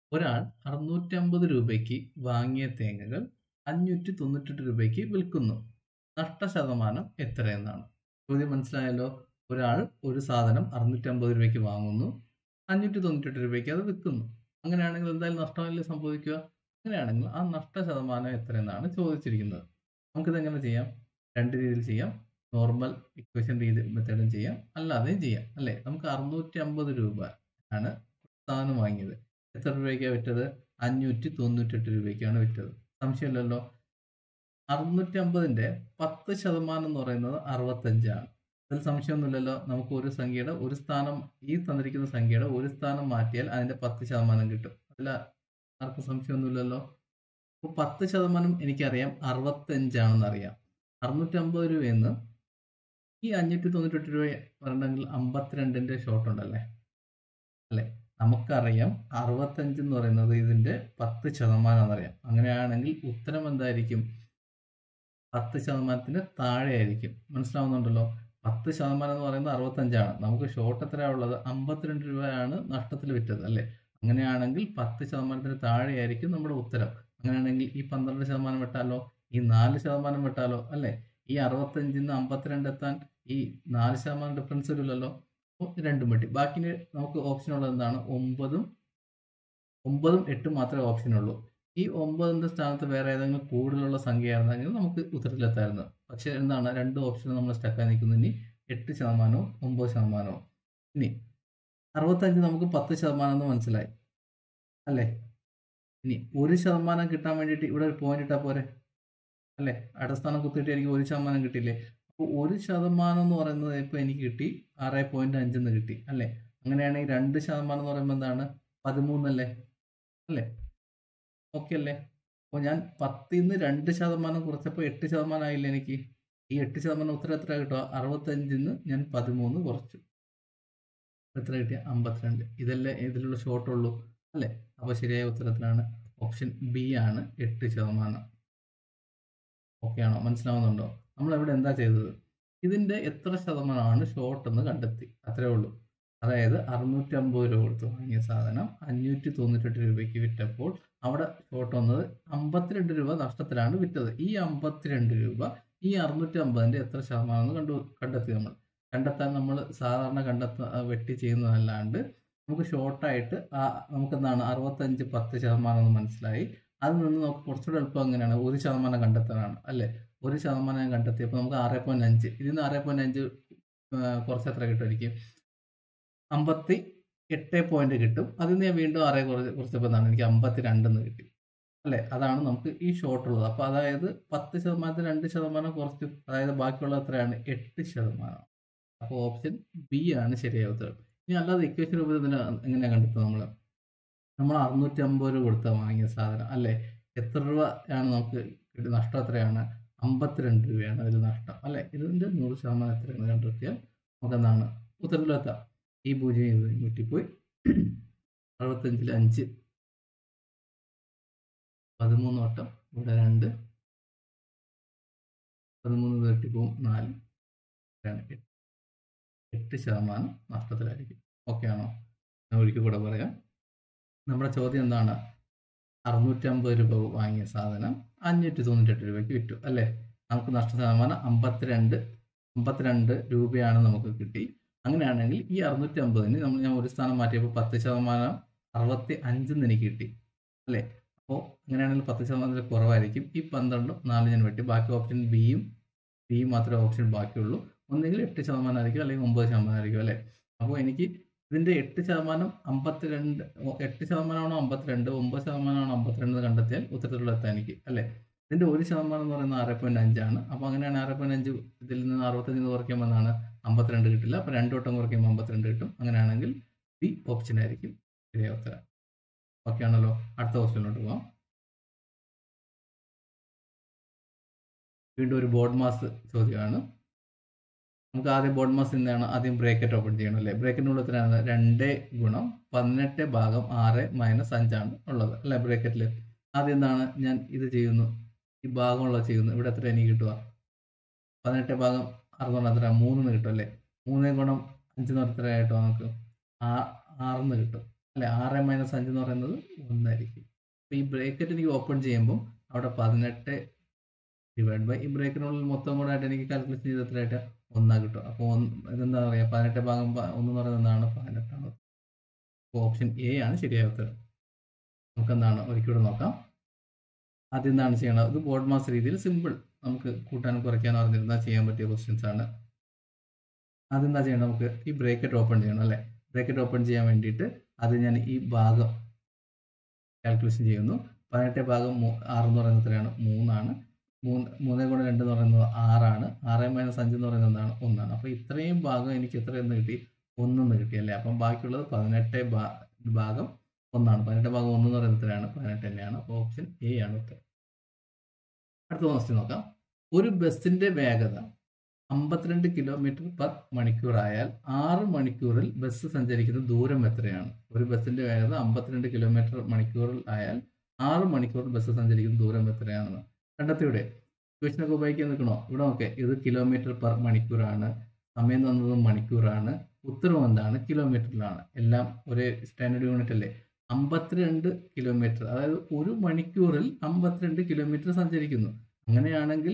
ഒരാൾ അറുന്നൂറ്റമ്പത് രൂപയ്ക്ക് വാങ്ങിയ തേങ്ങകൾ അഞ്ഞൂറ്റി തൊണ്ണൂറ്റെട്ട് രൂപയ്ക്ക് വിൽക്കുന്നു നഷ്ടശതമാനം എത്രയെന്നാണ് ചോദ്യം മനസ്സിലായല്ലോ ഒരാൾ ഒരു സാധനം അറുന്നൂറ്റമ്പത് രൂപയ്ക്ക് വാങ്ങുന്നു അഞ്ഞൂറ്റി തൊണ്ണൂറ്റെട്ട് രൂപയ്ക്ക് അത് വിൽക്കുന്നു അങ്ങനെയാണെങ്കിൽ എന്തായാലും നഷ്ടമല്ലേ സംഭവിക്കുക അങ്ങനെയാണെങ്കിൽ ആ നഷ്ട ശതമാനം എത്രയെന്നാണ് ചോദിച്ചിരിക്കുന്നത് നമുക്കിത് എങ്ങനെ ചെയ്യാം രണ്ട് രീതിയിൽ ചെയ്യാം നോർമൽ ഇക്വേഷൻ രീതി മെത്തേഡും ചെയ്യാം അല്ലാതെയും ചെയ്യാം അല്ലേ നമുക്ക് അറുന്നൂറ്റി അമ്പത് രൂപ ആണ് സാധനം വാങ്ങിയത് എത്ര രൂപയ്ക്കാണ് വിറ്റത് അഞ്ഞൂറ്റി തൊണ്ണൂറ്റെട്ട് രൂപയ്ക്കാണ് വിറ്റത് സംശയമില്ലല്ലോ അറുന്നൂറ്റി അമ്പതിന്റെ പത്ത് ശതമാനം എന്ന് പറയുന്നത് അറുപത്തഞ്ചാണ് അതിൽ സംശയമൊന്നുമില്ലല്ലോ നമുക്ക് ഒരു സംഖ്യയുടെ ഒരു സ്ഥാനം ഈ തന്നിരിക്കുന്ന സംഖ്യയുടെ ഒരു സ്ഥാനം മാറ്റിയാൽ അതിന്റെ പത്ത് ശതമാനം കിട്ടും അതിൽ ആർക്കും സംശയമൊന്നുമില്ലല്ലോ അപ്പോൾ പത്ത് ശതമാനം എനിക്കറിയാം അറുപത്തഞ്ചാണെന്ന് അറിയാം അറുന്നൂറ്റമ്പത് രൂപയെന്ന് ഈ അഞ്ഞൂറ്റി തൊണ്ണൂറ്റെട്ട് രൂപ പറഞ്ഞെങ്കിൽ അമ്പത്തിരണ്ടിന്റെ ഷോർട്ട് ഉണ്ടല്ലേ അല്ലെ നമുക്കറിയാം അറുപത്തഞ്ച് എന്ന് പറയുന്നത് ഇതിന്റെ പത്ത് ശതമാനം എന്നറിയാം അങ്ങനെയാണെങ്കിൽ ഉത്തരം എന്തായിരിക്കും പത്ത് ശതമാനത്തിന് താഴെ ആയിരിക്കും മനസ്സിലാവുന്നുണ്ടല്ലോ പത്ത് ശതമാനം എന്ന് പറയുന്നത് അറുപത്തഞ്ചാണ് നമുക്ക് ഷോർട്ട് എത്രയാണ് ഉള്ളത് അമ്പത്തിരണ്ട് രൂപയാണ് നഷ്ടത്തിൽ വിറ്റത് അല്ലേ അങ്ങനെയാണെങ്കിൽ പത്ത് ശതമാനത്തിന് താഴെയായിരിക്കും നമ്മുടെ ഉത്തരം അങ്ങനെയാണെങ്കിൽ ഈ പന്ത്രണ്ട് ശതമാനം വിട്ടാലോ ഈ നാല് ശതമാനം വിട്ടാലോ അല്ലേ ഈ അറുപത്തഞ്ചിൽ നിന്ന് അമ്പത്തിരണ്ട് എത്താൻ ഈ നാല് ശതമാനം ഡിഫറൻസ് വരില്ലല്ലോ അപ്പോൾ രണ്ടും വെട്ടി ബാക്കി നമുക്ക് ഓപ്ഷൻ ഉള്ളത് എന്താണ് ഒമ്പതും ഒമ്പതും എട്ടും മാത്രമേ ഓപ്ഷൻ ഉള്ളൂ ഈ ഒമ്പതിന്റെ സ്ഥാനത്ത് വേറെ ഏതെങ്കിലും കൂടുതലുള്ള സംഖ്യയായിരുന്നെങ്കിൽ നമുക്ക് ഉത്തരത്തിലെത്തായിരുന്നു പക്ഷെ എന്താണ് രണ്ട് ഓപ്ഷനും നമ്മൾ സ്റ്റക്കായി നിൽക്കുന്നു ഇനി എട്ട് ശതമാനവും ഒമ്പത് ശതമാനവും ഇനി അറുപത്തഞ്ച് നമുക്ക് പത്ത് ശതമാനം എന്ന് മനസ്സിലായി അല്ലേ ഇനി ഒരു ശതമാനം കിട്ടാൻ വേണ്ടിയിട്ട് ഇവിടെ ഒരു പോയിന്റ് ഇട്ടാൽ പോരെ അല്ലേ അടസ്ഥാനം കുത്തിയിട്ട് എനിക്ക് ഒരു ശതമാനം കിട്ടിയില്ലേ അപ്പോൾ ഒരു ശതമാനം എന്ന് പറയുന്നത് ഇപ്പോൾ എനിക്ക് കിട്ടി ആറ് പോയിന്റ് അഞ്ചെന്ന് കിട്ടി അല്ലേ അങ്ങനെയാണെങ്കിൽ രണ്ട് ശതമാനം എന്ന് പറയുമ്പോൾ എന്താണ് പതിമൂന്നല്ലേ അല്ലേ ഓക്കെ അല്ലേ അപ്പോൾ ഞാൻ പത്തിൽ നിന്ന് രണ്ട് ശതമാനം കുറച്ചപ്പോൾ എട്ട് ശതമാനം ആയില്ലേ എനിക്ക് ഈ എട്ട് ശതമാനം ഉത്തരം എത്ര കിട്ടുക അറുപത്തഞ്ചിൽ നിന്ന് ഞാൻ പതിമൂന്ന് കുറച്ചു എത്ര കിട്ടിയ അമ്പത്തിരണ്ട് ഇതല്ലേ ഇതിലുള്ള ഷോർട്ട് ഉള്ളൂ അല്ലേ അപ്പോൾ ശരിയായ ഉത്തരത്തിലാണ് ഓപ്ഷൻ ബി ആണ് എട്ട് ശതമാനം ഓക്കെ ആണോ മനസ്സിലാവുന്നുണ്ടോ നമ്മൾ ഇവിടെ എന്താ ചെയ്തത് ഇതിന്റെ എത്ര ശതമാനമാണ് ഷോർട്ട് എന്ന് കണ്ടെത്തി അത്രേ ഉള്ളൂ അതായത് അറുന്നൂറ്റി അമ്പത് രൂപ കൊടുത്ത് വാങ്ങിയ സാധനം അഞ്ഞൂറ്റി തൊണ്ണൂറ്റെട്ട് രൂപയ്ക്ക് വിറ്റപ്പോൾ അവിടെ ഷോർട്ട് വന്നത് അമ്പത്തിരണ്ട് രൂപ നഷ്ടത്തിലാണ് വിറ്റത് ഈ അമ്പത്തിരണ്ട് രൂപ ഈ അറുന്നൂറ്റി അമ്പതിന്റെ എത്ര ശതമാനം എന്ന് കണ്ടു കണ്ടെത്തി നമ്മൾ കണ്ടെത്താൻ നമ്മൾ സാധാരണ കണ്ടെത്ത വെട്ടി ചെയ്യുന്നതല്ലാണ്ട് നമുക്ക് ഷോർട്ടായിട്ട് ആ നമുക്ക് എന്താണ് അറുപത്തഞ്ച് പത്ത് ശതമാനം എന്ന് മനസ്സിലായി അതിൽ നിന്ന് നമുക്ക് കുറച്ചുകൂടെ എളുപ്പം എങ്ങനെയാണ് ഒരു ശതമാനം കണ്ടെത്താനാണ് അല്ലേ ഒരു ശതമാനം കണ്ടെത്തിയപ്പോൾ നമുക്ക് ആറ് പോയിന്റ് അഞ്ച് ഇതിൽ നിന്ന് ആറ് പോയിന്റ് അഞ്ച് കുറച്ച് എത്ര കിട്ടുമായിരിക്കും അമ്പത്തി എട്ട് പോയിന്റ് കിട്ടും അതിൽ നിന്ന് ഞാൻ വീണ്ടും ആറേ കുറച്ച് കുറച്ചപ്പോൾ എന്താണ് എനിക്ക് അമ്പത്തി രണ്ടെന്ന് കിട്ടി അല്ലേ അതാണ് നമുക്ക് ഈ ഷോർട്ട് ഉള്ളത് അപ്പോൾ അതായത് പത്ത് ശതമാനത്തിന് രണ്ട് ശതമാനം കുറച്ച് അതായത് ബാക്കിയുള്ള എത്രയാണ് എട്ട് ശതമാനം അപ്പോൾ ഓപ്ഷൻ ബി ആണ് ശരിയായ ഉത്തരം ഇനി അല്ലാതെ ഇക്വേഷൻ രൂപത്തിൽ എങ്ങനെയാണ് കണ്ടെത്തുന്നത് നമ്മൾ നമ്മൾ അറുന്നൂറ്റി അമ്പത് രൂപ കൊടുത്ത വാങ്ങിയ സാധനം അല്ലേ എത്ര രൂപയാണ് നമുക്ക് കിട്ടിയ നഷ്ടം എത്രയാണ് അമ്പത്തിരണ്ട് രൂപയാണ് അതിൽ നഷ്ടം അല്ലെ ഇതിൻ്റെ നൂറ് ശതമാനം എത്രയാണ് കണ്ടെത്തിയാൽ നമുക്ക് എന്താണ് ഉത്തരത്തിലെത്താം ഈ പൂജ്യം വെട്ടിപ്പോയി അറുപത്തഞ്ചിൽ അഞ്ച് പതിമൂന്ന് വട്ടം ഇവിടെ രണ്ട് പതിമൂന്ന് വെട്ടിപ്പോവും നാല് എട്ട് എട്ട് ശതമാനം നഷ്ടത്തിലായിരിക്കും ഓക്കെ ആണോ ഞാൻ ഒരിക്കൽ കൂടെ പറയാം നമ്മുടെ ചോദ്യം എന്താണ് അറുന്നൂറ്റമ്പത് രൂപ വാങ്ങിയ സാധനം അഞ്ഞൂറ്റി തൊണ്ണൂറ്റെട്ട് രൂപയ്ക്ക് വിറ്റു അല്ലേ നമുക്ക് നഷ്ട ശതമാനം അമ്പത്തിരണ്ട് അമ്പത്തിരണ്ട് രൂപയാണ് നമുക്ക് കിട്ടി അങ്ങനെയാണെങ്കിൽ ഈ അറുന്നൂറ്റി അമ്പതിന് നമ്മൾ ഞാൻ ഒരു സ്ഥാനം മാറ്റിയപ്പോൾ പത്ത് ശതമാനം അറുപത്തി അഞ്ചെന്ന് എനിക്ക് കിട്ടി അല്ലേ അപ്പോൾ അങ്ങനെയാണെങ്കിൽ പത്ത് ശതമാനത്തിൽ കുറവായിരിക്കും ഈ പന്ത്രണ്ടും നാല് ഞാൻ വെട്ടി ബാക്കി ഓപ്ഷൻ ബിയും ബിയും മാത്രമേ ഓപ്ഷൻ ബാക്കിയുള്ളൂ ഒന്നുകിൽ എട്ട് ശതമാനം ആയിരിക്കും അല്ലെങ്കിൽ ഒമ്പത് ശതമാനം ആയിരിക്കും അല്ലേ അപ്പോൾ എനിക്ക് ഇതിന്റെ എട്ട് ശതമാനം അമ്പത്തിരണ്ട് എട്ട് ശതമാനമാണോ അമ്പത്തിരണ്ട് ഒമ്പത് ശതമാനമാണോ അമ്പത്തിരണ്ട് കണ്ടെത്തിയാൽ ഉത്തരത്തിലുള്ള എത്താൻ എനിക്ക് അല്ലേ ഇതിന്റെ ഒരു ശതമാനം എന്ന് പറയുന്നത് ആറ് പോയിന്റ് അഞ്ചാണ് അപ്പോൾ അങ്ങനെയാണ് ആറ് പോയിന്റ് അഞ്ച് ഇതിൽ നിന്ന് അറുപത്തഞ്ചിൽ നിന്ന് കുറയ്ക്കുമ്പോൾ എന്താണ് അമ്പത്തിരണ്ട് കിട്ടില്ല അപ്പോൾ രണ്ട് വട്ടം കുറയ്ക്കുമ്പോൾ അമ്പത്തിരണ്ട് കിട്ടും അങ്ങനെയാണെങ്കിൽ ബി ഓപ്ഷൻ ആയിരിക്കും ശരിയായ ഉത്തരം ഓക്കെ ആണല്ലോ അടുത്ത ക്വസ്റ്റ്യനിലോട്ട് പോവാം വീണ്ടും ഒരു ബോർഡ് മാസ് ചോദ്യമാണ് നമുക്ക് ആദ്യം ബോർഡ് മാസ് എന്താണ് ആദ്യം ബ്രേക്കറ്റ് ഓപ്പൺ ചെയ്യണം അല്ലേ ബ്രേക്കറ്റിനുള്ള ഉത്തരമാണ് രണ്ട് ഗുണം പതിനെട്ട് ഭാഗം ആറ് മൈനസ് അഞ്ചാണ് ഉള്ളത് അല്ലേ ബ്രേക്കറ്റിൽ ആദ്യം എന്താണ് ഞാൻ ഇത് ചെയ്യുന്നു ഈ ഭാഗമുള്ള ചെയ്യുന്നു ഇവിടെ എത്ര എനിക്ക് കിട്ടുക പതിനെട്ട് ഭാഗം അറുന്നൂറ് എത്ര മൂന്നെന്ന് കിട്ടും അല്ലേ മൂന്നേ ഗുണം അഞ്ചെന്ന് എത്ര കിട്ടും നമുക്ക് ആ ആറെന്ന് കിട്ടും അല്ലെ ആറ് മൈനസ് അഞ്ച് എന്ന് പറയുന്നത് ഒന്നായിരിക്കും അപ്പോൾ ഈ ബ്രേക്കറ്റ് എനിക്ക് ഓപ്പൺ ചെയ്യുമ്പോൾ അവിടെ പതിനെട്ട് ഡിവൈഡ് ബൈ ഈ ബ്രേക്കിനുള്ളിൽ മൊത്തം കൂടെ ആയിട്ട് എനിക്ക് കാൽക്കുലേഷൻ ചെയ്ത് എത്രയായിട്ട് ഒന്നാ കിട്ടും അപ്പോൾ ഒന്ന് ഇതെന്താ പറയുക പതിനെട്ട് ഭാഗം പ- ഒന്ന് എന്ന് പറയുന്നത് എന്താണ് പതിനെട്ടാണ് അപ്പോൾ ഓപ്ഷൻ എ ആണ് ശരിയായ ഉത്തരം നമുക്ക് എന്താണ് ഒരിക്കലൂടെ നോക്കാം ആദ്യം എന്താണ് ചെയ്യണത് ഇത് ബോർഡ് മാസ് രീതിയിൽ സിമ്പിൾ നമുക്ക് കൂട്ടാനും കുറയ്ക്കാനും അറിഞ്ഞിരുന്നാൽ ചെയ്യാൻ പറ്റിയ ക്വസ്റ്റ്യൻസ് ആണ് ആദ്യം എന്താ ചെയ്യണം നമുക്ക് ഈ ബ്രേക്കറ്റ് ഓപ്പൺ ചെയ്യണം അല്ലേ ബ്രേക്കറ്റ് ഓപ്പൺ ചെയ്യാൻ വേണ്ടിയിട്ട് അത് ഞാൻ ഈ ഭാഗം കാൽക്കുലേഷൻ ചെയ്യുന്നു പതിനെട്ട് ഭാഗം മൂ- ആറ് എന്ന് പറയുന്നത് എത്രയാണ് മൂന്നാണ് മൂന്ന് മൂന്നേ കൂടെ രണ്ട് എന്ന് പറയുന്നത് ആറാണ് ആറ് മൈനസ് അഞ്ച് എന്ന് പറയുന്നത് എന്താണ് ഒന്നാണ് അപ്പോൾ ഇത്രയും ഭാഗം എനിക്ക് എത്രയെന്ന് കിട്ടി ഒന്നെന്ന് കിട്ടി അല്ലേ അപ്പം ബാക്കിയുള്ളത് പതിനെട്ട് ഭാ- ഭാഗം ഒന്നാണ് പതിനെട്ട് ഭാഗം ഒന്ന് എന്ന് പറയുന്നത് എത്രയാണ് പതിനെട്ട് തന്നെയാണ് അപ്പോൾ ഓപ്ഷൻ എ ആണ് ഉത്തരം അടുത്ത ക്വസ്റ്റ്യൻ നോക്കാം ഒരു ബസ്സിന്റെ വേഗത അമ്പത്തിരണ്ട് കിലോമീറ്റർ പെർ മണിക്കൂർ ആയാൽ ആറ് മണിക്കൂറിൽ ബസ് സഞ്ചരിക്കുന്ന ദൂരം എത്രയാണ് ഒരു ബസ്സിന്റെ വേഗത അമ്പത്തിരണ്ട് കിലോമീറ്റർ മണിക്കൂറിൽ ആയാൽ ആറ് മണിക്കൂർ ബസ് സഞ്ചരിക്കുന്ന ദൂരം എത്രയാണെന്ന് കണ്ടെത്തിയുടെ ക്വസ്റ്റിനൊക്കെ ഉപയോഗിക്കാൻ നിൽക്കണോ ഇവിടെ നോക്കെ ഇത് കിലോമീറ്റർ പെർ മണിക്കൂറാണ് സമയം തന്നത് മണിക്കൂറാണ് ഉത്തരവ് എന്താണ് കിലോമീറ്ററിലാണ് എല്ലാം ഒരേ സ്റ്റാൻഡേർഡ് യൂണിറ്റ് അല്ലേ അമ്പത്തിരണ്ട് കിലോമീറ്റർ അതായത് ഒരു മണിക്കൂറിൽ അമ്പത്തിരണ്ട് കിലോമീറ്റർ സഞ്ചരിക്കുന്നു അങ്ങനെയാണെങ്കിൽ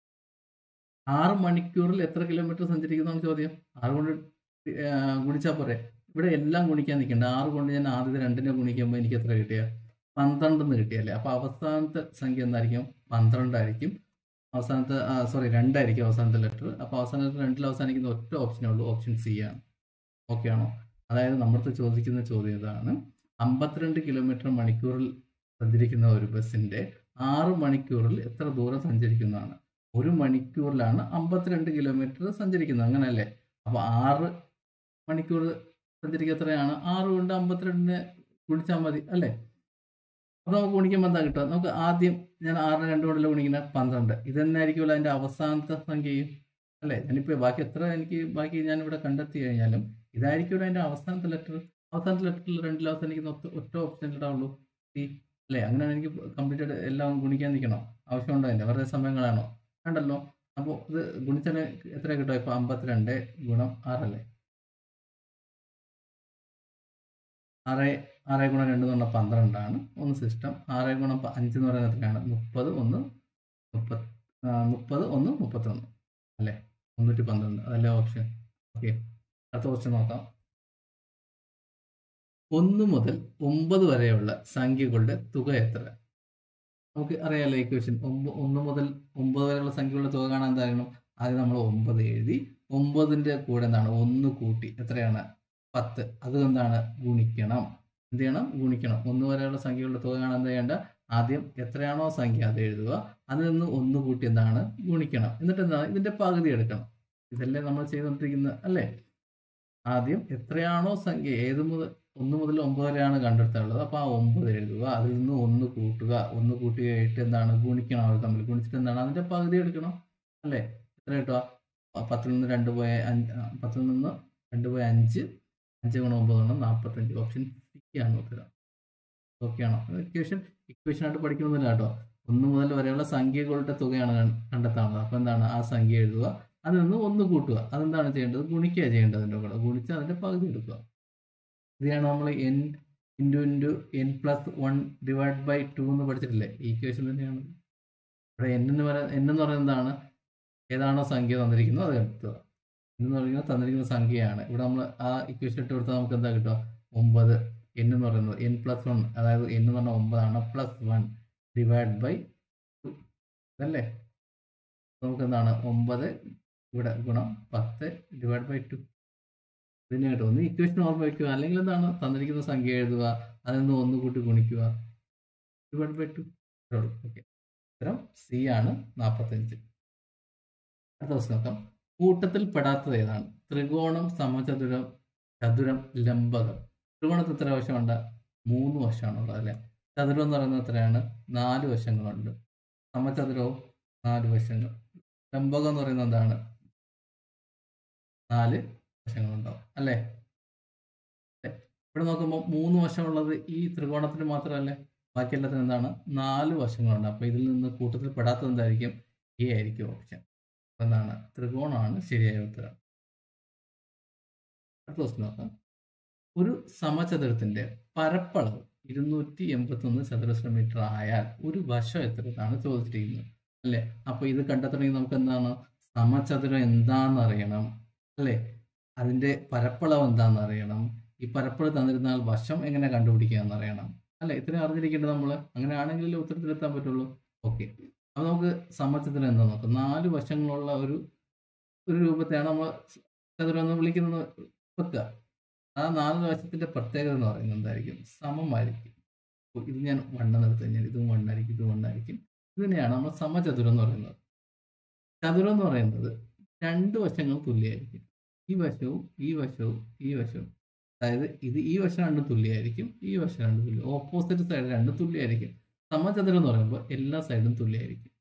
ആറ് മണിക്കൂറിൽ എത്ര കിലോമീറ്റർ സഞ്ചരിക്കുന്നതാണ് ചോദ്യം ആറ് കൊണ്ട് ഗുണിച്ചാൽ പോരെ ഇവിടെ എല്ലാം ഗുണിക്കാൻ നിൽക്കണ്ട ആറ് കൊണ്ട് ഞാൻ ആദ്യത്തെ രണ്ടിനെ ഗുണിക്കുമ്പോൾ എനിക്ക് എത്ര കിട്ടിയ പന്ത്രണ്ടെന്ന് കിട്ടിയല്ലേ അപ്പോൾ അവസാനത്തെ സംഖ്യ എന്തായിരിക്കും പന്ത്രണ്ടായിരിക്കും അവസാനത്തെ സോറി രണ്ടായിരിക്കും അവസാനത്തെ ലെറ്റർ അപ്പോൾ അവസാനത്തെ രണ്ടിൽ അവസാനിക്കുന്ന ഒറ്റ ഓപ്ഷനേ ഉള്ളൂ ഓപ്ഷൻ സി ആണ് ഓക്കെ ആണോ അതായത് നമ്മളടുത്ത് ചോദിക്കുന്ന ചോദ്യം ഇതാണ് അമ്പത്തിരണ്ട് കിലോമീറ്റർ മണിക്കൂറിൽ സഞ്ചരിക്കുന്ന ഒരു ബസ്സിന്റെ ആറ് മണിക്കൂറിൽ എത്ര ദൂരം സഞ്ചരിക്കുന്നതാണ് ഒരു മണിക്കൂറിലാണ് അമ്പത്തിരണ്ട് കിലോമീറ്റർ സഞ്ചരിക്കുന്നത് അങ്ങനെയല്ലേ അപ്പോൾ ആറ് മണിക്കൂർ സഞ്ചരിക്കുക എത്രയാണ് ആറ് കൊണ്ട് അമ്പത്തിരണ്ടിനെ ഗുണിച്ചാൽ മതി അല്ലേ അപ്പോൾ നമുക്ക് ഗുണിക്കുമ്പോൾ എന്താ കിട്ടുക നമുക്ക് ആദ്യം ഞാൻ ആറിന് രണ്ട് കൊണ്ടല്ലോ ഗുണിക്കുന്നത് പന്ത്രണ്ട് ഇത് തന്നെ ആയിരിക്കുമല്ലോ അതിൻ്റെ അവസാനത്തെ സംഖ്യയും അല്ലേ ഞാനിപ്പോൾ ബാക്കി എത്ര എനിക്ക് ബാക്കി ഞാൻ ഇവിടെ കണ്ടെത്തി കഴിഞ്ഞാലും ഇതായിരിക്കുമല്ലോ അതിൻ്റെ അവസാനത്തെ ലെറ്റർ അവസാനത്തെ ലെറ്ററിൽ രണ്ടിൽ അവസാനിക്കുന്ന ഒറ്റ ഒറ്റ ഓപ്ഷൻ ഇടാവുള്ളൂ സി അല്ലേ അങ്ങനെയാണ് എനിക്ക് കംപ്ലീറ്റ് എല്ലാം ഗുണിക്കാൻ നിൽക്കണോ ആവശ്യമുണ്ടോ അതിൻ്റെ വെറുതെ സമയങ്ങളാണോ വേണ്ടല്ലോ അപ്പോൾ ഇത് ഗുണിച്ചാൽ എത്ര കിട്ടും ഇപ്പോൾ അമ്പത്തിരണ്ട് ഗുണം ആറല്ലേ ആറ് ആറ് ഗുണം രണ്ട് എന്ന് പറഞ്ഞാൽ പന്ത്രണ്ടാണ് ഒന്ന് സിസ്റ്റം ആറ് ഗുണം പ- അഞ്ച് എന്ന് പറയുന്നത് എത്രയാണ് മുപ്പത് ഒന്ന് മുപ്പത് മുപ്പത് ഒന്ന് മുപ്പത്തൊന്ന് അല്ലേ മുന്നൂറ്റി പന്ത്രണ്ട് അതല്ലേ ഓപ്ഷൻ ഓക്കെ അടുത്ത ക്വസ്റ്റ്യൻ നോക്കാം ഒന്ന് മുതൽ ഒമ്പത് വരെയുള്ള സംഖ്യകളുടെ തുക എത്ര നമുക്ക് അറിയാലോ ഈ ക്വസ്റ്റ്യൻ ഒന്ന് മുതൽ ഒമ്പത് വരെയുള്ള സംഖ്യകളുടെ തുക കാണാൻ എന്തായിരുന്നു ആദ്യം നമ്മൾ ഒമ്പത് എഴുതി ഒമ്പതിന്റെ കൂടെ എന്താണ് ഒന്ന് കൂട്ടി എത്രയാണ് പത്ത് അത് എന്താണ് ഗുണിക്കണം എന്ത് ചെയ്യണം ഗുണിക്കണം ഒന്ന് വരെയുള്ള സംഖ്യകളുടെ തുക കാണാൻ എന്താ ചെയ്യേണ്ട ആദ്യം എത്രയാണോ സംഖ്യ അത് എഴുതുക അതിൽ നിന്ന് ഒന്ന് കൂട്ടി എന്താണ് ഗുണിക്കണം എന്നിട്ട് എന്താണ് ഇതിന്റെ പകുതി എടുക്കണം ഇതല്ലേ നമ്മൾ ചെയ്തുകൊണ്ടിരിക്കുന്നത് അല്ലേ ആദ്യം എത്രയാണോ സംഖ്യ ഏത് മുതൽ ഒന്ന് മുതൽ ഒമ്പത് വരെയാണ് കണ്ടെടുത്തുള്ളത് അപ്പോൾ ആ ഒമ്പത് എഴുതുക അതിൽ നിന്ന് ഒന്ന് കൂട്ടുക ഒന്ന് കൂട്ടി കഴിഞ്ഞിട്ട് എന്താണ് ഗുണിക്കണം അവർ തമ്മിൽ ഗുണിച്ചിട്ട് എന്താണ് അതിന്റെ പകുതി എടുക്കണം അല്ലേ എത്ര കിട്ടുക പത്തിൽ നിന്ന് രണ്ട് പോയ അഞ്ച് ആ, പത്തിൽ നിന്ന് രണ്ട് പോയ അഞ്ച് അഞ്ച് ഗുണം ഒമ്പത് ഗുണം നാൽപ്പത്തഞ്ച് ഓപ്ഷൻ സി ആണ് ഉത്തരം ഓക്കെ ആണോ ഇക്വേഷൻ ഇക്വേഷൻ ആയിട്ട് പഠിക്കണമെന്നില്ല കേട്ടോ ഒന്ന് മുതൽ വരെയുള്ള സംഖ്യകളുടെ തുകയാണ് കൺ- കണ്ടെത്താനുള്ളത് അപ്പോൾ എന്താണ് ആ സംഖ്യ എഴുതുക അതിൽ നിന്ന് ഒന്ന് കൂട്ടുക അതെന്താണ് ചെയ്യേണ്ടത് ഗുണിക്കുക ചെയ്യേണ്ടത് അതിൻ്റെ കൂടെ ഗുണിച്ച് അതിൻ്റെ പകുതി എടുക്കുക ഇതാണ് നമ്മൾ N into into N plus one divide by two എന്ന് പഠിച്ചിട്ടില്ലേ ഈ ഇക്വേഷൻ തന്നെയാണ് ഇവിടെ എൻ എന്ന് പറയുന്നത് എൻ എന്ന് പറയുന്നത് എന്താണ് ഏതാണോ സംഖ്യ തന്നിരിക്കുന്നത് അത് എടുക്കുക എൻ എന്ന് പറയുന്നത് തന്നിരിക്കുന്ന സംഖ്യയാണ് ഇവിടെ നമ്മൾ ആ ഇക്വേഷൻ ഇട്ട് കൊടുത്താൽ നമുക്ക് എന്താ കിട്ടുക ഒമ്പത് എൻ എന്ന് പറയുന്നത് എൻ പ്ലസ് വൺ അതായത് എൻ എന്ന് പറഞ്ഞാൽ ഒമ്പതാണ് plus one divide by two അതല്ലേ നമുക്ക് എന്താണ് ഒമ്പത് ഇവിടെ ഗുണം പത്ത് ഡിവൈഡ് ബൈ ടു ഇതിനെ കേട്ടോ ഒന്ന് ഇക്വേഷൻ ഓർമ്മ വയ്ക്കുക അല്ലെങ്കിൽ എന്താണ് തന്നിരിക്കുന്ന സംഖ്യ എഴുതുക അതിൽ നിന്ന് ഒന്ന് കൂട്ടി ഗുണിക്കുക ഡിവൈഡ് ബൈ ടു ഓക്കെ ഉത്തരം സി ആണ് നാൽപ്പത്തഞ്ച് അടുത്ത ദിവസം നോക്കാം കൂട്ടത്തിൽ പെടാത്തത് ഏതാണ് ത്രികോണം സമചതുരം ചതുരം ലംബകം ത്രികോണത്തിൽ എത്ര വശമുണ്ട് മൂന്ന് വശമാണുള്ളത് അല്ലേ ചതുരം എന്ന് പറയുന്നത് എത്രയാണ് നാല് വശങ്ങളുണ്ട് സമചതുരവും നാല് വശങ്ങൾ ലംബകം എന്ന് പറയുന്നത് എന്താണ് നാല് വശങ്ങളുണ്ടാവും അല്ലേ അല്ലേ? ഇവിടെ നോക്കുമ്പോൾ മൂന്ന് വശമുള്ളത് ഈ ത്രികോണത്തിന് മാത്രമല്ലേ ബാക്കി എല്ലാത്തിനും എന്താണ് നാല് വശങ്ങളുണ്ട് അപ്പോൾ ഇതിൽ നിന്ന് കൂട്ടത്തിൽ പെടാത്തത് എന്തായിരിക്കും എ ആയിരിക്കും ഓപ്ഷൻ അപ്പോൾ എന്താണ് ത്രികോണമാണ് ശരിയായ ഉത്തരം അടുത്ത ക്വസ്റ്റ്യൻ നോക്കാം ഒരു സമചതുരത്തിന്റെ പരപ്പളവ് ഇരുന്നൂറ്റി എൺപത്തൊന്ന് ചതുരശ്ര മീറ്റർ ആയാൽ ഒരു വശം എത്രയാണ് ചോദിച്ചിരിക്കുന്നത് അല്ലേ അപ്പൊ ഇത് കണ്ടെത്തണമെങ്കിൽ നമുക്ക് എന്താണ് സമചതുരം എന്താണെന്ന് അറിയണം അല്ലേ അതിന്റെ പരപ്പളവ് എന്താണെന്ന് അറിയണം ഈ പരപ്പളവ് തന്നിരുന്നാൽ വശം എങ്ങനെ കണ്ടുപിടിക്കുക എന്നറിയണം അല്ലെ ഇത്രയും അറിഞ്ഞിരിക്കേണ്ടത് നമ്മൾ അങ്ങനെ ആണെങ്കിലേ ഉത്തരത്തിലെത്താൻ പറ്റുള്ളൂ ഓക്കെ അപ്പൊ നമുക്ക് സമചതുരം എന്താ നോക്കാം നാല് വശങ്ങളുള്ള ഒരു ഒരു രൂപത്തെയാണ് നമ്മൾ ചതുരം എന്ന് വിളിക്കുന്നത് വെക്കുക ആ നാല് വശത്തിന്റെ പ്രത്യേകത എന്ന് പറയുന്നത് എന്തായിരിക്കും സമമായിരിക്കും അപ്പോൾ ഇത് ഞാൻ വണ്ണം എടുത്തു കഴിഞ്ഞാൽ ഇതും വണ്ണായിരിക്കും ഇതും വണ്ണായിരിക്കും ഇത് തന്നെയാണ് നമ്മൾ സമചതുരം എന്ന് പറയുന്നത് ചതുരം എന്ന് പറയുന്നത് രണ്ട് വശങ്ങളും തുല്യമായിരിക്കും ഈ വശവും ഈ വശവും ഈ വശവും അതായത് ഇത് ഈ വശം രണ്ടും തുല്യമായിരിക്കും ഈ വശം രണ്ടും തുല്യം ഓപ്പോസിറ്റ് സൈഡ് രണ്ടും തുല്യമായിരിക്കും സമചതുരം എന്ന് പറയുമ്പോൾ എല്ലാ സൈഡും തുല്യമായിരിക്കും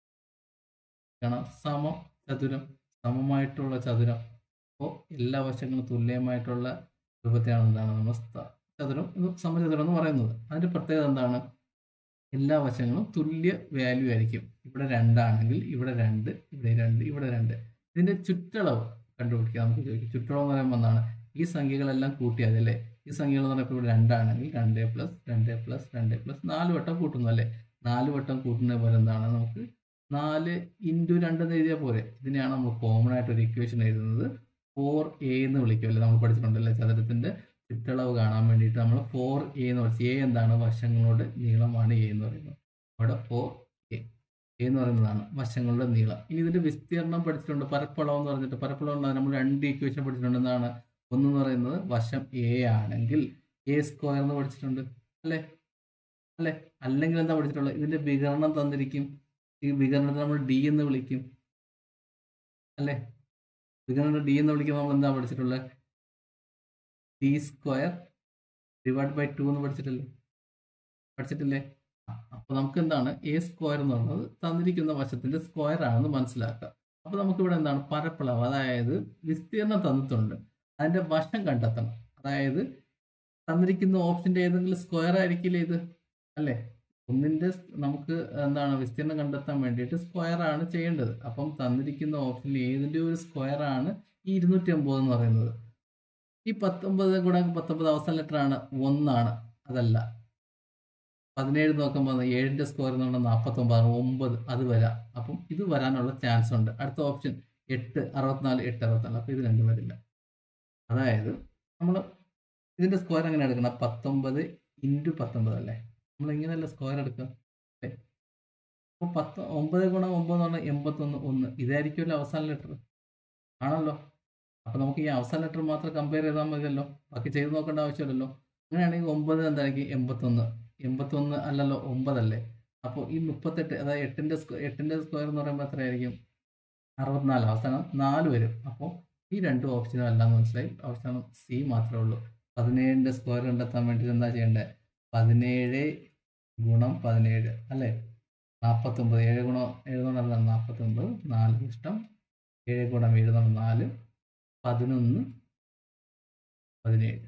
കാരണം സമ ചതുരം സമമായിട്ടുള്ള ചതുരം അപ്പോൾ എല്ലാ വശങ്ങളും തുല്യമായിട്ടുള്ള രൂപത്തെയാണ് എന്താണ് നമ്മൾ സ്ഥ- ചതുരം എന്ന് സമചതുരം എന്ന് പറയുന്നത് അതിന്റെ പ്രത്യേകത എന്താണ് എല്ലാ വശങ്ങളും തുല്യ വാല്യൂ ആയിരിക്കും ഇവിടെ രണ്ടാണെങ്കിൽ ഇവിടെ രണ്ട് ഇവിടെ രണ്ട് ഇവിടെ രണ്ട് ഇതിന്റെ ചുറ്റളവ് കണ്ടുപിടിക്കുക നമുക്ക് ചോദിക്കും ചുറ്റളവ് എന്ന് പറയുമ്പോൾ എന്താണ് ഈ സംഖ്യകളെല്ലാം കൂട്ടിയാൽ അല്ലേ ഈ സംഖ്യകൾ എന്ന് പറയുമ്പോൾ ഇവിടെ രണ്ടാണെങ്കിൽ രണ്ട് പ്ലസ് രണ്ട് പ്ലസ് രണ്ട് പ്ലസ് നാല് വട്ടം കൂട്ടുന്നു അല്ലേ നാല് വട്ടം കൂട്ടുന്ന പോലെ എന്താണ് നമുക്ക് നാല് ഇൻറ്റു രണ്ട് എന്ന് എഴുതിയാൽ പോരെ ഇതിനെയാണ് നമ്മൾ കോമൺ ആയിട്ട് ഒരു ഇക്വേഷൻ എഴുതുന്നത് ഫോർ എ എന്ന് വിളിക്കുമല്ലേ നമ്മൾ പഠിച്ചിട്ടുണ്ടല്ലേ ചതുരത്തിന്റെ ചുറ്റളവ് കാണാൻ വേണ്ടിയിട്ട് നമ്മൾ ഫോർ എ എന്ന് വിളിച്ചു എ എന്താണ് വശങ്ങളുടെ നീളമാണ് എ എന്ന് പറയുന്നത് അവിടെ ഫോർ എ എ എന്ന് പറയുന്നതാണ് വശങ്ങളുടെ നീളം ഇനി ഇതിന്റെ വിസ്തീർണം പഠിച്ചിട്ടുണ്ട് പരപ്പളവ് എന്ന് പറഞ്ഞിട്ട് പരപ്പളവ് നമ്മൾ രണ്ട് ഇക്വേഷൻ പഠിച്ചിട്ടുണ്ട് എന്താണ് ഒന്നെന്ന് പറയുന്നത് വശം എ ആണെങ്കിൽ എ സ്ക്വയർ എന്ന് പഠിച്ചിട്ടുണ്ട് അല്ലേ അല്ലേ അല്ലെങ്കിൽ എന്താ പഠിച്ചിട്ടുള്ളത് ഇതിന്റെ വികരണം തന്നിരിക്കും ഈ വികരണത്തെ നമ്മൾ ഡി എന്ന് വിളിക്കും അല്ലേ വികരണം ഡി എന്ന് വിളിക്കുമ്പോൾ നമ്മൾ എന്താ പഠിച്ചിട്ടുള്ളത് D square divide by two എന്ന് പഠിച്ചിട്ടില്ലേ പഠിച്ചിട്ടില്ലേ ആ, അപ്പൊ നമുക്ക് എന്താണ് എ സ്ക്വയർ എന്ന് പറയുന്നത് തന്നിരിക്കുന്ന വശത്തിന്റെ സ്ക്വയർ ആണെന്ന് മനസ്സിലാക്കാം അപ്പൊ നമുക്ക് ഇവിടെ എന്താണ് പരപ്പളവ് അതായത് വിസ്തീർണം തന്നിട്ടുണ്ട് അതിന്റെ വശം കണ്ടെത്തണം അതായത് തന്നിരിക്കുന്ന ഓപ്ഷന്റെ ഏതെങ്കിലും സ്ക്വയർ ആയിരിക്കില്ലേ ഇത് അല്ലേ ഒന്നിന്റെ സ് നമുക്ക് എന്താണ് വിസ്തീർണം കണ്ടെത്താൻ വേണ്ടിയിട്ട് സ്ക്വയർ ആണ് ചെയ്യേണ്ടത് അപ്പം തന്നിരിക്കുന്ന ഓപ്ഷനിൽ ഏതിന്റെ ഒരു സ്ക്വയർ ആണ് ഈ ഇരുന്നൂറ്റി അമ്പത് എന്ന് പറയുന്നത് ഈ പത്തൊമ്പത് കൂടെ പത്തൊമ്പത് അവസാന ലെറ്റർ ആണ് ഒന്നാണ് അതല്ല പതിനേഴ് നോക്കുമ്പോൾ ഏഴിന്റെ സ്കോർ എന്ന് പറഞ്ഞാൽ നാൽപ്പത്തൊമ്പതാണ് ഒമ്പത് അത് വരാം അപ്പം ഇത് വരാനുള്ള ചാൻസ് ഉണ്ട് അടുത്ത ഓപ്ഷൻ എട്ട് അറുപത്തിനാല് എട്ട് അറുപത്തിനാല് അപ്പം ഇത് രണ്ടും വരില്ല അതായത് നമ്മൾ ഇതിന്റെ സ്ക്വയർ എങ്ങനെ എടുക്കണം പത്തൊമ്പത് ഇൻറ്റു പത്തൊമ്പത് അല്ലേ നമ്മൾ ഇങ്ങനെയല്ല സ്ക്വയർ എടുക്കുക അല്ലേ അപ്പോൾ പത്ത് ഒമ്പത് ഗുണം ഒമ്പത് എന്ന് പറഞ്ഞാൽ എൺപത്തൊന്ന് ഒന്ന് ഇതായിരിക്കുമല്ലോ അവസാന ലെറ്റർ ആണല്ലോ അപ്പോൾ നമുക്ക് ഈ അവസാന ലെറ്റർ മാത്രം കമ്പയർ ചെയ്താൽ മതിയല്ലോ ബാക്കി ചെയ്ത് നോക്കേണ്ട ആവശ്യമില്ലല്ലോ അങ്ങനെയാണെങ്കിൽ ഒമ്പത് എന്തായിരിക്കും എൺപത്തൊന്ന് എൺപത്തൊന്ന് അല്ലല്ലോ ഒമ്പതല്ലേ അപ്പോൾ ഈ മുപ്പത്തെട്ട് അതായത് എട്ടിന്റെ സ്ക്വയർ എട്ടിന്റെ സ്ക്വയർ എന്ന് പറയുമ്പോൾ എത്രയായിരിക്കും അറുപത്തിനാല് അവസാനം നാല് വരും അപ്പോൾ ഈ രണ്ട് ഓപ്ഷനും എല്ലാം മനസ്സിലായി അവസാനം സി മാത്രമേ ഉള്ളൂ പതിനേഴിന്റെ സ്ക്വയർ കണ്ടെത്താൻ വേണ്ടിയിട്ട് എന്താ ചെയ്യേണ്ടത് പതിനേഴ് ഗുണം പതിനേഴ് അല്ലേ നാൽപ്പത്തൊമ്പത് ഏഴ് ഗുണം ഏഴ് ഗുണം അല്ല നാൽപ്പത്തൊമ്പത് നാല് ഇഷ്ടം ഏഴ് ഗുണം ഏഴ് ഗുണം നാല് പതിനൊന്ന് പതിനേഴ്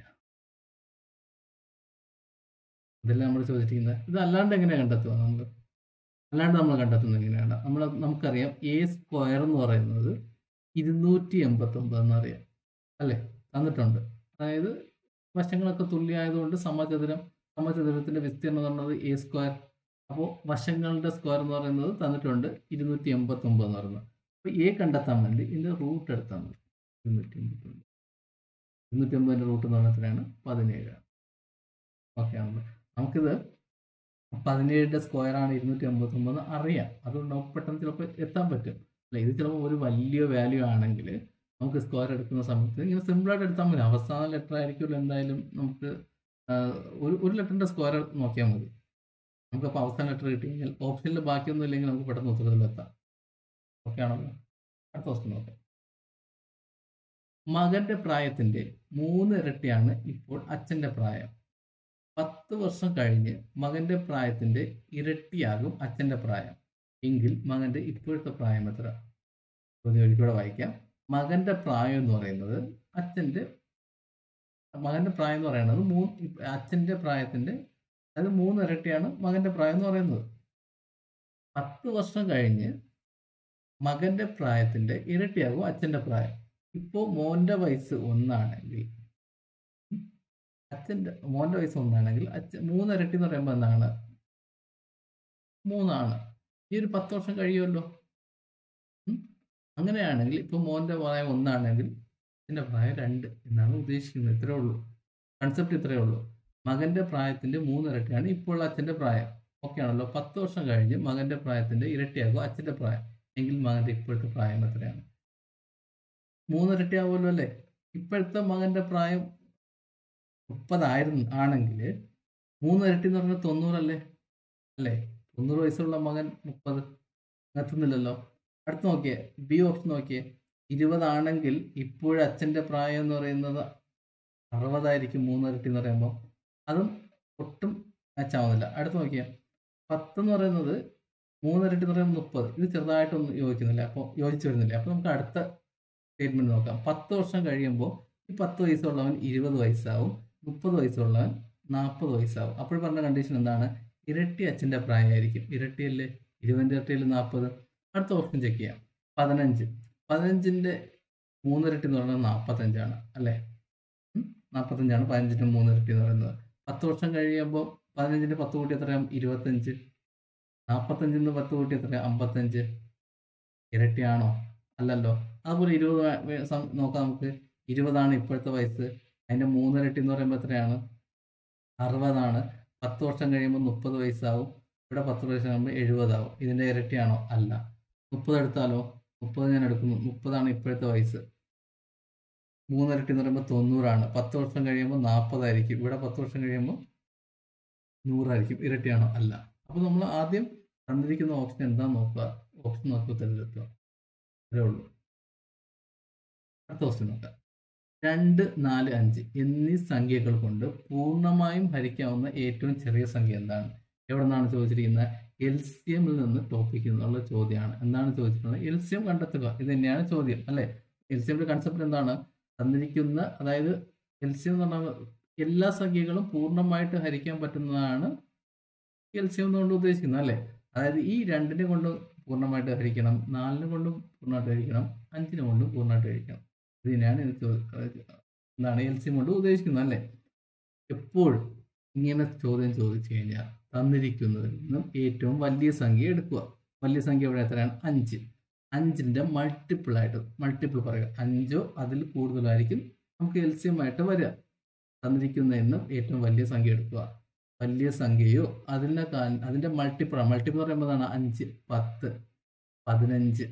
ഇതെല്ലാം നമ്മൾ ചോദിച്ചിരിക്കുന്നത് ഇത് അല്ലാണ്ട് എങ്ങനെ കണ്ടെത്തുക നമ്മൾ അല്ലാണ്ട് നമ്മൾ കണ്ടെത്തുന്നത് എങ്ങനെയാണ് നമ്മൾ നമുക്കറിയാം എ സ്ക്വയർ എന്ന് പറയുന്നത് ഇരുന്നൂറ്റി എൺപത്തൊമ്പത് എന്നറിയാം അല്ലേ തന്നിട്ടുണ്ട് അതായത് വശങ്ങളൊക്കെ തുല്യമായതുകൊണ്ട് സമചതുരം സമചതുരത്തിന്റെ വിസ്തീർണം എന്ന് പറയുന്നത് എ സ്ക്വയർ അപ്പോൾ വശങ്ങളുടെ സ്ക്വയർ എന്ന് പറയുന്നത് തന്നിട്ടുണ്ട് ഇരുന്നൂറ്റി എൺപത്തൊമ്പത് എന്ന് പറയുന്നത് അപ്പോൾ എ കണ്ടെത്താൻ വേണ്ടി ഇതിന്റെ റൂട്ട് എടുത്താൽ മതി ഇരുന്നൂറ്റി എൺപത്തൊമ്പത് ഇരുന്നൂറ്റി അമ്പതിന്റെ റൂട്ട് എന്ന് പറഞ്ഞാൽ എത്രയാണ് പതിനേഴാണ് ഓക്കെ ആണല്ലോ നമുക്കിത് പതിനേഴിന്റെ സ്ക്വയർ ആണ് ഇരുന്നൂറ്റി അമ്പത്തി ഒമ്പത് അറിയാം അതുകൊണ്ട് നമുക്ക് പെട്ടെന്ന് ചിലപ്പോൾ എത്താൻ പറ്റും അല്ല ഇത് ചിലപ്പോൾ ഒരു വലിയ വാല്യൂ ആണെങ്കിൽ നമുക്ക് സ്ക്വയർ എടുക്കുന്ന സമയത്ത് ഇങ്ങനെ സിമ്പിളായിട്ട് എടുത്താൽ മതി അവസാന ലെറ്റർ ആയിരിക്കുമല്ലോ എന്തായാലും നമുക്ക് ആ, ഒരു ഒരു ലെറ്ററിന്റെ സ്ക്വയർ നോക്കിയാൽ മതി നമുക്കപ്പോൾ അവസാന ലെറ്റർ കിട്ടി കഴിഞ്ഞാൽ ഓപ്ഷനിൽ ബാക്കിയൊന്നും ഇല്ലെങ്കിൽ നമുക്ക് പെട്ടെന്ന് ഉത്തരത്തിലെത്താം ഓക്കെ ആണല്ലോ അടുത്ത ക്വസ്റ്റ്യൻ നോക്കാം മകന്റെ പ്രായത്തിന്റെ മൂന്ന് ഇരട്ടിയാണ് ഇപ്പോൾ അച്ഛന്റെ പ്രായം പത്ത് വർഷം കഴിഞ്ഞ് മകന്റെ പ്രായത്തിന്റെ ഇരട്ടിയാകും അച്ഛന്റെ പ്രായം എങ്കിൽ മകന്റെ ഇപ്പോഴത്തെ പ്രായം എത്ര ചോദ്യം ഒരിക്കലൂടെ വായിക്കാം മകന്റെ പ്രായം എന്ന് പറയുന്നത് അച്ഛന്റെ മകന്റെ പ്രായം എന്ന് പറയുന്നത് മൂന്ന് ഇപ്പ- അച്ഛന്റെ പ്രായത്തിന്റെ അതായത് മൂന്ന് ഇരട്ടിയാണ് മകന്റെ പ്രായം എന്ന് പറയുന്നത് പത്ത് വർഷം കഴിഞ്ഞ് മകന്റെ പ്രായത്തിന്റെ ഇരട്ടിയാകും അച്ഛന്റെ പ്രായം ഇപ്പോൾ മോന്റെ വയസ്സ് ഒന്നാണെങ്കിൽ അച്ഛൻ്റെ മോൻ്റെ വയസ്സ് ഒന്നാണെങ്കിൽ അച്ഛൻ മൂന്നിരട്ടി എന്ന് പറയുമ്പോൾ എന്താണ് മൂന്നാണ് ഈ ഒരു പത്ത് വർഷം കഴിയുമല്ലോ ഉം. അങ്ങനെയാണെങ്കിൽ ഇപ്പം മോൻ്റെ പ്രായം ഒന്നാണെങ്കിൽ അച്ഛൻ്റെ പ്രായം രണ്ട് എന്നാണ് ഉദ്ദേശിക്കുന്നത് ഇത്രേ ഉള്ളൂ കൺസെപ്റ്റ് ഇത്രയേ ഉള്ളൂ മകൻ്റെ പ്രായത്തിൻ്റെ മൂന്നിരട്ടിയാണ് ഇപ്പോൾ അച്ഛൻ്റെ പ്രായം ഓക്കെ ആണല്ലോ പത്ത് വർഷം കഴിഞ്ഞ് മകൻ്റെ പ്രായത്തിൻ്റെ ഇരട്ടിയാകും അച്ഛൻ്റെ പ്രായം എങ്കിൽ മകൻ്റെ ഇപ്പോഴത്തെ പ്രായം എത്രയാണ് മൂന്നിരട്ടി ആവുമല്ലോ അല്ലേ ഇപ്പോഴത്തെ മകൻ്റെ പ്രായം മുപ്പതായിരുന്നു ആണെങ്കിൽ മൂന്നിരട്ടി എന്ന് പറഞ്ഞാൽ തൊണ്ണൂറല്ലേ അല്ലേ തൊണ്ണൂറ് വയസ്സുള്ള മകൻ മുപ്പത് എത്തുന്നില്ലല്ലോ അടുത്ത് നോക്കിയേ ബി ഓപ്ഷൻ നോക്കിയേ ഇരുപതാണെങ്കിൽ ഇപ്പോഴും അച്ഛൻ്റെ പ്രായം എന്ന് പറയുന്നത് അറുപതായിരിക്കും മൂന്നിരട്ടി എന്ന് പറയുമ്പോൾ അതും ഒട്ടും മാച്ച് ആവുന്നില്ല അടുത്ത് നോക്കിയേ പത്ത് എന്ന് പറയുന്നത് മൂന്നിരട്ടി എന്ന് പറയുമ്പോൾ മുപ്പത് ഇത് ചെറുതായിട്ടൊന്നും യോജിക്കുന്നില്ല അപ്പോൾ യോജിച്ച് വരുന്നില്ല അപ്പോൾ നമുക്ക് അടുത്ത സ്റ്റേറ്റ്മെന്റ് നോക്കാം പത്ത് വർഷം കഴിയുമ്പോൾ ഈ പത്ത് വയസ്സുള്ളവൻ ഇരുപത് വയസ്സാവും മുപ്പത് വയസ്സുള്ളവൻ നാൽപ്പത് വയസ്സാവും അപ്പോൾ പറഞ്ഞ കണ്ടീഷൻ എന്താണ് ഇരട്ടി അച്ഛൻ്റെ പ്രായമായിരിക്കും ഇരട്ടിയല്ലേ ഇരുപതിൻ്റെ ഇരട്ടിയിൽ നാൽപ്പത് അടുത്ത ഓപ്ഷൻ ചെക്ക് ചെയ്യാം പതിനഞ്ച് പതിനഞ്ചിൻ്റെ മൂന്നിരട്ടി എന്ന് പറയുന്നത് നാൽപ്പത്തഞ്ചാണ് അല്ലേ ഉം? നാൽപ്പത്തഞ്ചാണ് പതിനഞ്ചിൻ്റെ മൂന്നിരട്ടി എന്ന് പറയുന്നത് പത്ത് വർഷം കഴിയുമ്പോൾ പതിനഞ്ചിൻ്റെ പത്ത് കൂട്ടി എത്രയാവും ഇരുപത്തഞ്ച് നാൽപ്പത്തഞ്ചിന്ന് പത്ത് കൂട്ടി എത്രയാണ് അമ്പത്തഞ്ച് ഇരട്ടിയാണോ അല്ലല്ലോ അതുപോലെ ഇരുപത് വ- വ- സം- നോക്കാം നമുക്ക് ഇരുപതാണ് ഇപ്പോഴത്തെ വയസ്സ് അതിൻ്റെ മൂന്നിരട്ടി എന്ന് പറയുമ്പോൾ എത്രയാണ് അറുപതാണ് പത്ത് വർഷം കഴിയുമ്പോൾ മുപ്പത് വയസ്സാവും ഇവിടെ പത്ത് വയസ്സ് കഴിയുമ്പോൾ എഴുപതാവും ഇതിൻ്റെ ഇരട്ടിയാണോ അല്ല മുപ്പത് എടുത്താലോ മുപ്പത് ഞാൻ എടുക്കുന്നു മുപ്പതാണ് ഇപ്പോഴത്തെ വയസ്സ് മൂന്നിരട്ടി എന്ന് പറയുമ്പോൾ തൊണ്ണൂറാണ് പത്ത് വർഷം കഴിയുമ്പോൾ നാൽപ്പതായിരിക്കും ഇവിടെ പത്ത് വർഷം കഴിയുമ്പോൾ നൂറായിരിക്കും ഇരട്ടിയാണോ അല്ല അപ്പോൾ നമ്മൾ ആദ്യം തന്നിരിക്കുന്ന ഓപ്ഷൻ എന്താന്ന് നോക്കുക ഓപ്ഷൻ നോക്കി തിരഞ്ഞെടുക്കുക ഇത്രേ ഉള്ളൂ അടുത്ത ക്വസ്റ്റ്യൻ നോക്കാം രണ്ട് നാല് അഞ്ച് എന്നീ സംഖ്യകൾ കൊണ്ട് പൂർണ്ണമായും ഹരിക്കാവുന്ന ഏറ്റവും ചെറിയ സംഖ്യ എന്താണ് എവിടെ നിന്നാണ് ചോദിച്ചിരിക്കുന്നത് എൽ സി എമ്മിൽ നിന്ന് ടോപ്പിക് എന്നുള്ള ചോദ്യമാണ് എന്താണ് ചോദിച്ചിട്ടുള്ളത് എൽ സി എം കണ്ടെത്തുക ഇത് തന്നെയാണ് ചോദ്യം അല്ലേ എൽ സി എമ്മിന്റെ കൺസെപ്റ്റ് എന്താണ് തന്നിരിക്കുന്ന അതായത് എൽ സി എം എന്ന് പറഞ്ഞാൽ എല്ലാ സംഖ്യകളും പൂർണ്ണമായിട്ട് ഹരിക്കാൻ പറ്റുന്നതാണ് എൽ സി എം എന്നുകൊണ്ട് ഉദ്ദേശിക്കുന്നത് അല്ലേ അതായത് ഈ രണ്ടിനെ കൊണ്ടും പൂർണ്ണമായിട്ട് ഹരിക്കണം നാലിനെ കൊണ്ടും പൂർണ്ണമായിട്ട് ഹരിക്കണം അഞ്ചിനെ കൊണ്ടും പൂർണ്ണമായിട്ട് ഹരിക്കണം ഇത് തന്നെയാണ് ഇത് ചോ- എന്താണ് എൽ സി എം കൊണ്ട് ഉദ്ദേശിക്കുന്നത് അല്ലേ എപ്പോഴും ഇങ്ങനെ ചോദ്യം ചോദിച്ചു കഴിഞ്ഞാൽ തന്നിരിക്കുന്നതിൽ നിന്നും ഏറ്റവും വലിയ സംഖ്യ എടുക്കുക വലിയ സംഖ്യ ഇവിടെ എത്രയാണ് അഞ്ച് അഞ്ചിൻ്റെ മൾട്ടിപ്പിൾ ആയിട്ട് മൾട്ടിപ്പിൾ പറയുക അഞ്ചോ അതിൽ കൂടുതലായിരിക്കും നമുക്ക് എൽ സി എം ആയിട്ട് വരിക തന്നിരിക്കുന്നതിൽ നിന്നും ഏറ്റവും വലിയ സംഖ്യ എടുക്കുക വലിയ സംഖ്യയോ അതിനെ അതിൻ്റെ മൾട്ടിപ്പിൾ മൾട്ടിപ്പിൾ എന്ന് പറയുമ്പോൾ എന്താണ് അഞ്ച് പത്ത് പതിനഞ്ച്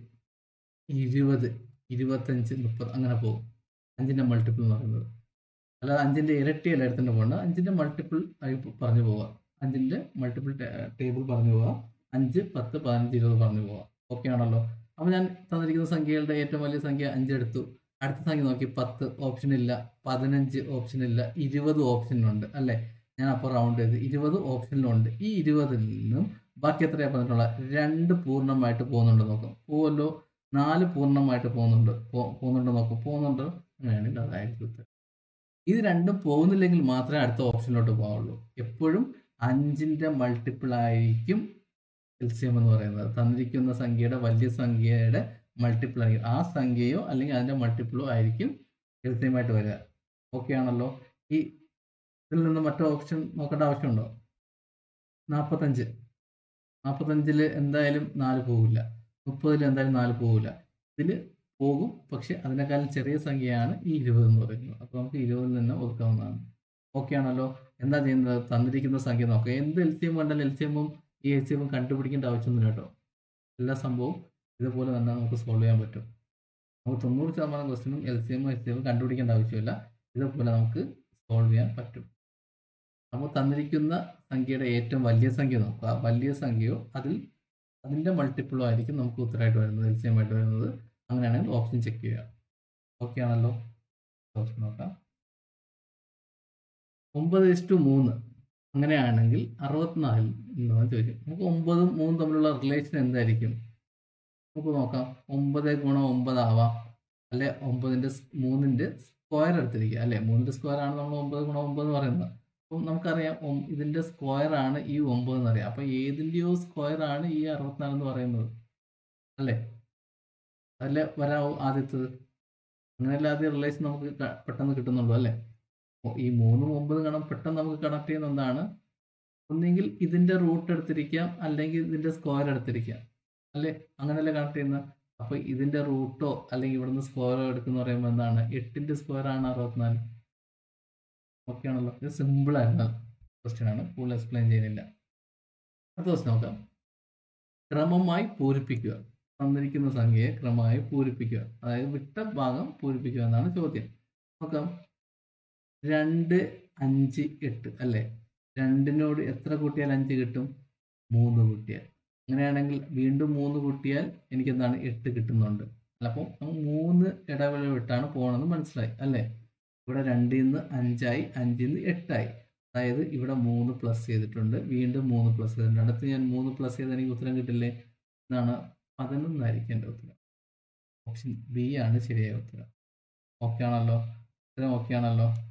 ഇരുപത് ഇരുപത്തഞ്ച് മുപ്പത് അങ്ങനെ പോകും അഞ്ചിൻ്റെ മൾട്ടിപ്പിൾ എന്ന് പറയുന്നത് അല്ലാതെ അഞ്ചിൻ്റെ ഇരട്ടിയല്ല എടുത്തിട്ട് പോകണ്ട അഞ്ചിൻ്റെ മൾട്ടിപ്പിൾ ആയി പറഞ്ഞു പോവുക അഞ്ചിൻ്റെ മൾട്ടിപ്പിൾ ടേബിൾ പറഞ്ഞു പോവുക അഞ്ച് പത്ത് പതിനഞ്ച് ഇരുപത് പറഞ്ഞു പോവുക ഓക്കെ ആണല്ലോ അപ്പോൾ ഞാൻ തന്നിരിക്കുന്ന സംഖ്യകളുടെ ഏറ്റവും വലിയ സംഖ്യ അഞ്ച് എടുത്തു അടുത്ത സംഖ്യ നോക്കി പത്ത് ഓപ്ഷൻ ഇല്ല പതിനഞ്ച് ഓപ്ഷൻ ഇല്ല ഇരുപത് ഓപ്ഷനുണ്ട് അല്ലേ ഞാൻ അപ്പോൾ റൗണ്ട് ചെയ്ത് ഇരുപത് ഓപ്ഷനിലുണ്ട് ഈ ഇരുപതിൽ നിന്നും ബാക്കി എത്രയാണ് പറഞ്ഞിട്ടുള്ളത് രണ്ട് പൂർണ്ണമായിട്ട് പോകുന്നുണ്ട് നോക്കും പോവല്ലോ നാല് പൂർണ്ണമായിട്ട് പോകുന്നുണ്ട് പോ- പോകുന്നുണ്ട് നോക്കും പോകുന്നുണ്ട് അങ്ങനെയാണെങ്കിൽ അതായിരിക്കും ഉത്തരം ഇത് രണ്ടും പോകുന്നില്ലെങ്കിൽ മാത്രമേ അടുത്ത ഓപ്ഷനിലോട്ട് പോകാവുള്ളൂ എപ്പോഴും അഞ്ചിൻ്റെ മൾട്ടിപ്പിൾ ആയിരിക്കും എൽ സി എം എന്ന് പറയുന്നത് തന്നിരിക്കുന്ന സംഖ്യയുടെ വലിയ സംഖ്യയുടെ മൾട്ടിപ്പിൾ ആയിരിക്കും ആ സംഖ്യയോ അല്ലെങ്കിൽ അതിൻ്റെ മൾട്ടിപ്പിളോ ആയിരിക്കും എൽ സി എം ആയിട്ട് വരിക ഓക്കെ ആണല്ലോ ഈ ഇതിൽ നിന്ന് മറ്റു ഓപ്ഷൻ നോക്കേണ്ട ആവശ്യമുണ്ടോ നാൽപ്പത്തഞ്ച് നാൽപ്പത്തഞ്ചിൽ എന്തായാലും നാല് പോകില്ല മുപ്പതിൽ എന്തായാലും നാല് പോകില്ല ഇതിൽ പോകും പക്ഷെ അതിനേക്കാളും ചെറിയ സംഖ്യയാണ് ഈ ഇരുപത് എന്ന് പറയുന്നത് അപ്പോൾ നമുക്ക് ഇരുപതിൽ നിന്ന് ഒതുക്കാവുന്നതാണ് ഓക്കെ ആണല്ലോ എന്താ ചെയ്യുന്നത് തന്നിരിക്കുന്ന സംഖ്യ നോക്കുക എന്ത് എൽ സി എം കണ്ടാലും എൽ സി എമ്മും ഈ എൽ സി എമ്മും കണ്ടുപിടിക്കേണ്ട ആവശ്യമൊന്നുമില്ല കേട്ടോ എല്ലാ സംഭവവും ഇതുപോലെ തന്നെ നമുക്ക് സോൾവ് ചെയ്യാൻ പറ്റും നമുക്ക് തൊണ്ണൂറ് ശതമാനം ക്വസ്റ്റിനും എൽ സി എമ്മും എൽ സി എമ്മും കണ്ടുപിടിക്കേണ്ട ആവശ്യമില്ല ഇതുപോലെ നമുക്ക് സോൾവ് ചെയ്യാൻ പറ്റും അപ്പോൾ തന്നിരിക്കുന്ന സംഖ്യയുടെ ഏറ്റവും വലിയ സംഖ്യ നോക്കുക വലിയ സംഖ്യയോ അതിൽ അതിൻ്റെ മൾട്ടിപ്പിളോ ആയിരിക്കും നമുക്ക് ഉത്തരമായിട്ട് വരുന്നത് എൽ സി എം ആയിട്ട് വരുന്നത് അങ്ങനെയാണെങ്കിൽ ഓപ്ഷൻ ചെക്ക് ചെയ്യുക ഓക്കെ ആണല്ലോ ഓപ്ഷൻ നോക്കാം ഒമ്പത് ഇസ്റ്റു മൂന്ന് അങ്ങനെയാണെങ്കിൽ അറുപത്തിനാലിൽ എന്ന് ചോദിക്കും നമുക്ക് ഒമ്പതും മൂന്നും തമ്മിലുള്ള റിലേഷൻ എന്തായിരിക്കും നമുക്ക് നോക്കാം ഒമ്പത് ഗുണം ഒമ്പതാവാം അല്ലെ ഒമ്പതിൻ്റെ സ് മൂന്നിൻ്റെ സ്ക്വയർ എടുത്തിരിക്കുക അല്ലെ മൂന്നിൻ്റെ സ്ക്വയർ ആണ് നമ്മൾ ഒമ്പത് ഗുണം ഒമ്പത് എന്ന് പറയുന്നത് അപ്പം നമുക്കറിയാം ഒം- ഇതിൻ്റെ സ്ക്വയർ ആണ് ഈ ഒമ്പത് എന്നറിയാം അപ്പം ഏതിൻ്റെയോ സ്ക്വയർ ആണ് ഈ അറുപത്തിനാല് എന്ന് പറയുന്നത് അല്ലേ അതല്ലേ വരാവൂ ആദ്യത്തത് അങ്ങനെയല്ല ആദ്യം റിലേഷൻ നമുക്ക് ക- പെട്ടെന്ന് കിട്ടുന്നുള്ളൂ അല്ലേ അപ്പോൾ ഈ മൂന്നും ഒമ്പതും കാണാൻ പെട്ടെന്ന് നമുക്ക് കണക്ട് ചെയ്യുന്ന ഒന്നാണ് ഒന്നെങ്കിൽ ഇതിന്റെ റൂട്ട് എടുത്തിരിക്കാം അല്ലെങ്കിൽ ഇതിന്റെ സ്ക്വയർ എടുത്തിരിക്കാം അല്ലേ അങ്ങനെയല്ലേ കണക്ട് ചെയ്യുന്ന അപ്പൊ ഇതിന്റെ റൂട്ടോ അല്ലെങ്കിൽ ഇവിടുന്ന് സ്ക്വയറോ എടുക്കുന്ന പറയുമ്പോൾ എന്താണ് എട്ടിന്റെ സ്ക്വയർ ആണ് അറുപത്തിനാല് ഓക്കെ ആണല്ലോ ഇത് സിമ്പിൾ ആയിരുന്ന ക്വസ്റ്റ്യൻ ആണ് കൂടുതൽ എക്സ്പ്ലെയിൻ ചെയ്യുന്നില്ല അടുത്ത ക്വസ്റ്റ്യൻ നോക്കാം ക്രമമായി പൂരിപ്പിക്കുക തന്നിരിക്കുന്ന സംഖ്യയെ ക്രമമായി പൂരിപ്പിക്കുക അതായത് വിട്ട ഭാഗം പൂരിപ്പിക്കുക എന്നാണ് ചോദ്യം നോക്കാം രണ്ട് അഞ്ച് എട്ട് അല്ലേ രണ്ടിനോട് എത്ര കൂട്ടിയാൽ അഞ്ച് കിട്ടും മൂന്ന് കൂട്ടിയാൽ അങ്ങനെയാണെങ്കിൽ വീണ്ടും മൂന്ന് കൂട്ടിയാൽ എനിക്ക് എന്താണ് എട്ട് കിട്ടുന്നുണ്ട് അല്ല അപ്പം മൂന്ന് ഇടവേള വിട്ടാണ് പോകണമെന്ന് മനസ്സിലായി അല്ലേ ഇവിടെ രണ്ടിൽ നിന്ന് അഞ്ചായി അഞ്ചിൽ നിന്ന് എട്ടായി അതായത് ഇവിടെ മൂന്ന് പ്ലസ് ചെയ്തിട്ടുണ്ട് വീണ്ടും മൂന്ന് പ്ലസ് ചെയ്തിട്ടുണ്ട് അടുത്ത് ഞാൻ മൂന്ന് പ്ലസ് ചെയ്ത് എനിക്ക് ഉത്തരം കിട്ടില്ലേ എന്നാണ് പതിനൊന്നായിരിക്കും എൻ്റെ ഉത്തരം ഓപ്ഷൻ ബി ആണ് ശരിയായ ഉത്തരം ഓക്കെ ആണല്ലോ ഉത്തരം ഓക്കെ ആണല്ലോ